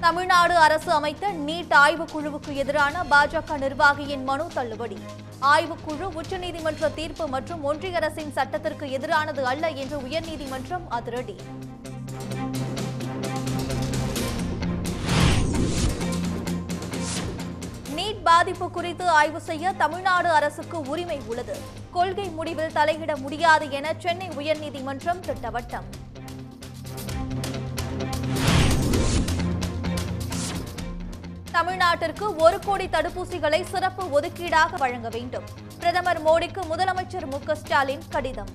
தமிழ்நாடு அரசு அமைத்த நீட் ஆய்வுக் குழுவுக்கு எதிரான பாஜக நிர்வாகியின் மனு தள்ளுபடி ஆய்வுக்குழு உச்சநீதிமன்ற தீர்ப்பு மற்றும் ஒன்றிய அரசின் சட்டத்திற்கு எதிரானது அல்ல என்று உயர்நீதிமன்றம் அதிரடி நீட் பாதிப்பு குறித்து ஆய்வு செய்ய தமிழ்நாடு அரசுக்கு உரிமை உள்ளது கொள்கை முடிவில் தலையிட முடியாது என சென்னை உயர்நீதிமன்றம் திட்டவட்டம் தமிழ்நாட்டிற்கு ஒரு கோடி தடுப்பூசிகளை சிறப்பு ஒதுக்கீடாக வழங்க வேண்டும் பிரதமர் மோடிக்கு முதலமைச்சர் மு க ஸ்டாலின் கடிதம்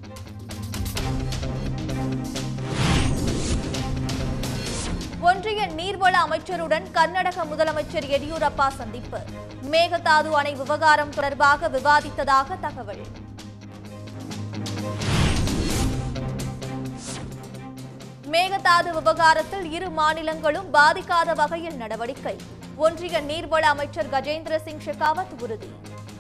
ஒன்றிய நீர்வள அமைச்சருடன் கர்நாடக முதலமைச்சர் எடியூரப்பா சந்திப்பு மேகதாது அணை விவகாரம் தொடர்பாக விவாதித்ததாக தகவல் மேகதாது விவகாரத்தில் இரு மாநிலங்களும் பாதிக்காத வகையில் நடவடிக்கை ஒன்றிய நீர்வள அமைச்சர் கஜேந்திர சிங் ஷெகாவத் உறுதி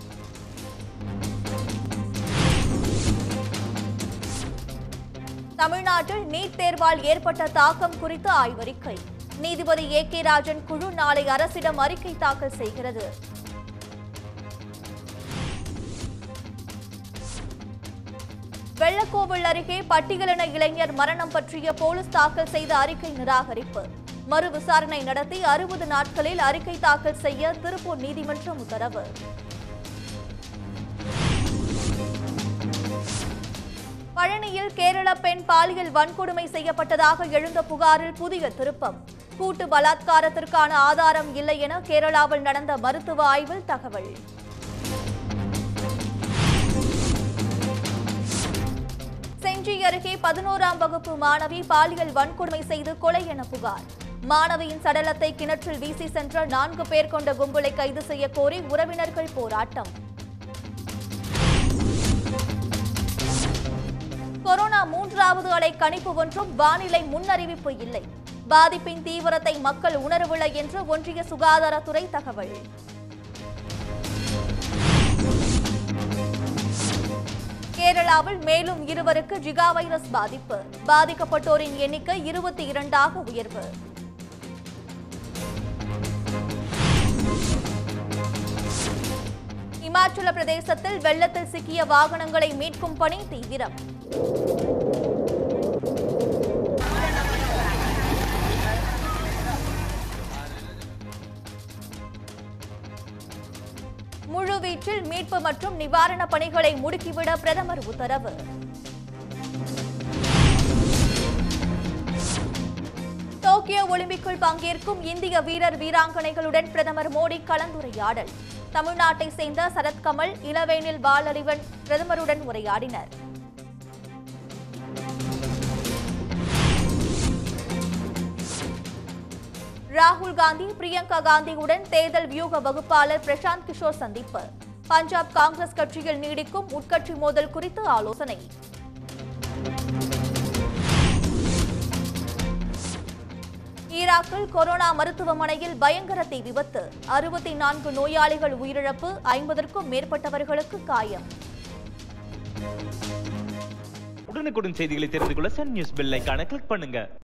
தமிழ்நாட்டில் நீட் தேர்வால் ஏற்பட்ட தாக்கம் குறித்து ஆய்வறிக்கை நீதிபதி ஏ கே ராஜன் குழு நாளை அரசிடம் அறிக்கை தாக்கல் செய்கிறது வெள்ளக்கோவில் அருகே பட்டியலின இளைஞர் மரணம் பற்றிய போலீஸ் தாக்கல் செய்த அறிக்கை நிராகரிப்பு மறு விசாரணை நடத்தி அறுபது நாட்களில் அறிக்கை தாக்கல் செய்ய திருப்பூர் நீதிமன்றம் உத்தரவு பழனியில் கேரள பெண் பாலியல் வன்கொடுமை செய்யப்பட்டதாக எழுந்த புகாரில் புதிய திருப்பம் கூட்டு பலாத்காரத்திற்கான ஆதாரம் இல்லை என கேரளாவில் நடந்த மருத்துவ ஆய்வில் தகவல் செஞ்சி அருகே பதினோராம் வகுப்பு மாணவி பாலியல் வன்கொடுமை செய்து கொலை என புகார் மாணவியின் சடலத்தை கிணற்றில் வீசி சென்ற நான்கு பேர் கொண்ட கும்பலை கைது செய்ய கோரி உறவினர்கள் போராட்டம் கொரோனா மூன்றாவது அலை கணிப்பு ஒன்றும் வானிலை முன்னறிவிப்பு இல்லை பாதிப்பின் தீவிரத்தை மக்கள் உணரவில்லை என்று ஒன்றிய சுகாதாரத்துறை தகவல் கேரளாவில் மேலும் இருவருக்கு ஜிகா வைரஸ் பாதிப்பு பாதிக்கப்பட்டோரின் எண்ணிக்கை இருபத்தி இரண்டாக உயர்வு இமாச்சல பிரதேசத்தில் வெள்ளத்தில் சிக்கிய வாகனங்களை மீட்கும் பணி தீவிரம் முழுவீச்சில் மீட்பு மற்றும் நிவாரணப் பணிகளை முடுக்கிவிட பிரதமர் உத்தரவு டோக்கியோ ஒலிம்பிக்கில் பங்கேற்கும் இந்திய வீரர் வீராங்கனைகளுடன் பிரதமர் மோடி கலந்துரையாடல் தமிழ்நாட்டை சேர்ந்த சரத்கமல் இளவேனில் பாலறிவன் பிரதமருடன் உரையாடினர் ராகுல் காந்தி பிரியங்கா காந்தியுடன் தேர்தல் வியூக வகுப்பாளர் பிரசாந்த் கிஷோர் சந்திப்பு பஞ்சாப் காங்கிரஸ் கட்சியில் நீடிக்கும் உட்கட்சி மோதல் குறித்து ஆலோசனை ஈராக்கில் கொரோனா மருத்துவமனையில் பயங்கர தீ விபத்து அறுபத்தி நான்கு நோயாளிகள் உயிரிழப்பு ஐம்பதற்கும் மேற்பட்டவர்களுக்கு காயம் உடனுக்குடன் செய்திகளை தெரிந்து கொள்ள சன் நியூஸ் பெல் ஐகானை கிளிக் பண்ணுங்க